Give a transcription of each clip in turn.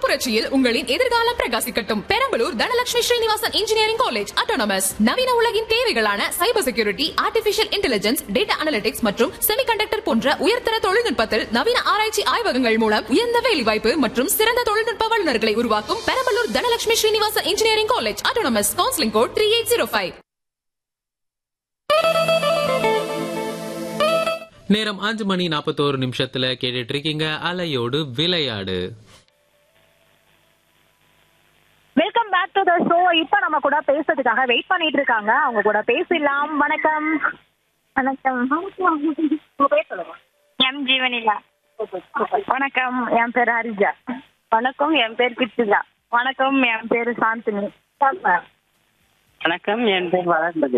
புரட்சியில் உங்களின் எதிர்காலம் பிரகாசிக்கட்டும் Perambalur Dhanalakshmi Srinivasan engineering college autonomous நவீன உலகின் தேவைகளான cyber security artificial intelligence data analytics மற்றும் செமிகண்டக்டர் போன்ற உயர்தர தொழில்நுட்பத்தில் நவீன ஆராய்ச்சி ஆய்வகங்கள் மூலம் உயர்ந்த வேலைவாய்ப்பு மற்றும் சிறந்த தொழில்நுட்ப வல்லுநர்களை உருவாக்கும் Perambalur Dhanalakshmi Srinivasan engineering college autonomous counselling code three eight zero five நேரம் அஞ்சு மணி நாற்பத்தோரு நிமிஷத்துல கேட்டுட்டு இருக்கீங்க அலையோடு விளையாடு welcome back to the show இப்போ நம்ம கூட பேசுறதுக்காக வெயிட் பண்ணிட்டு இருக்காங்க அவங்க கூட பேசிடலாம் வணக்கம் வணக்கம் உங்க பேர் சொல்லுங்க எம் ஜீவனிலா வணக்கம் என் பேர் ஹரிஜா வணக்கம் என் பேர் கிருத்திகா வணக்கம் என் பேர் சாந்தினி வணக்கம் என் பேர் வளர்ந்தது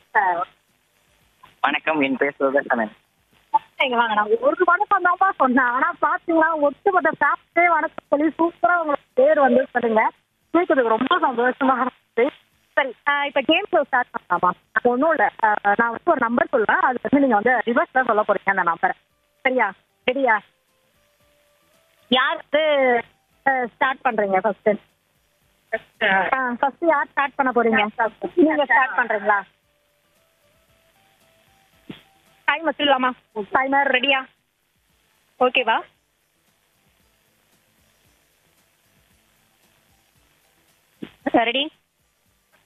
வணக்கம் என் பேர் சுதர்சனன் இங்க வாங்க நான் ஒரு வணக்கம் தான்ப்பா சொன்னேன் ஆனா பாத்தீங்களா ஒட்டுமொத்த ஃபேக்டே வணக்கம் சொல்லி சூப்பரா உங்களுக்கு பேர் வந்து சொல்லுங்க கேட்கறதுக்கு ரொம்ப சந்தோஷமா இருந்துச்சு சரி ஆஹ் இப்ப கேம் ஷோ ஸ்டார்ட் பண்ணலாமா ஒன்றும் இல்லை நான் வந்து ஒரு நம்பர் சொல்றேன் அது வந்து நீங்க வந்து ரிவர்ஸ் தான் சொல்ல போறீங்க அந்த நம்பரை சரியா ரெடியா யார் வந்து ஸ்டார்ட் பண்றீங்க ஃபர்ஸ்ட் ஃபர்ஸ்ட் யார் ஸ்டார்ட் பண்ண போறீங்க நீங்க ஸ்டார்ட் பண்றீங்களா டைம் வச்சிடலாமா டைமர் ரெடியா ஓகேவா ரெடி